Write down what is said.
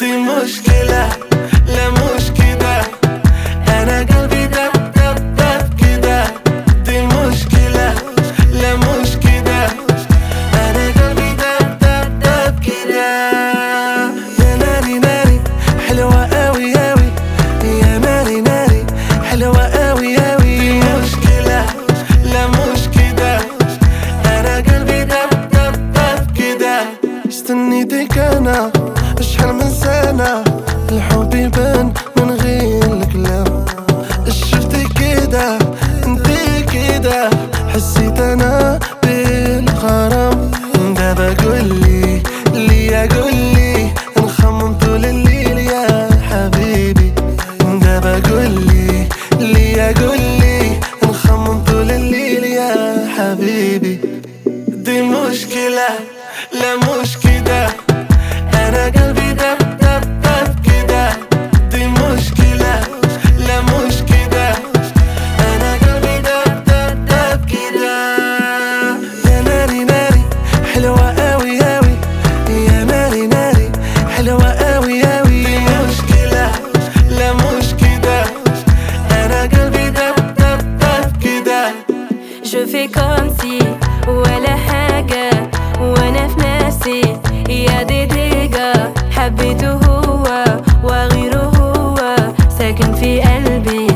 دي مشكلة لا مش كده انا قلبي دب دب دب كده دي مشكلة لا مش كده انا قلبي دب دب دب كده يا ناري ناري حلوة اوي اوي يا ناري ناري حلوة اوي اوي دي مشكلة لا مش كده انا قلبي دب دب دب كده استنيتك انا اشحال من سنة الحب يبان من غير الكلام شفتي كده انتي كده حسيت انا بالغرام دابا قولي ليا قولي نخمم طول الليل يا حبيبي دابا قولي ليا قولي نخمم طول الليل يا حبيبي دي مشكلة لا مش كده أنا قلبي دب دب دب كده دي مشكلة لا مش كده أنا قلبي دب دب دب كده يا ناري ناري حلوة أوي أوي يا ناري ناري حلوة أوي أوي دي مشكلة لا مش كده أنا قلبي دب دب دب كده Je fais comme si ولا حاجة وانا في نفسي يا دي ديجا حبيته هو وغيره هو ساكن في قلبي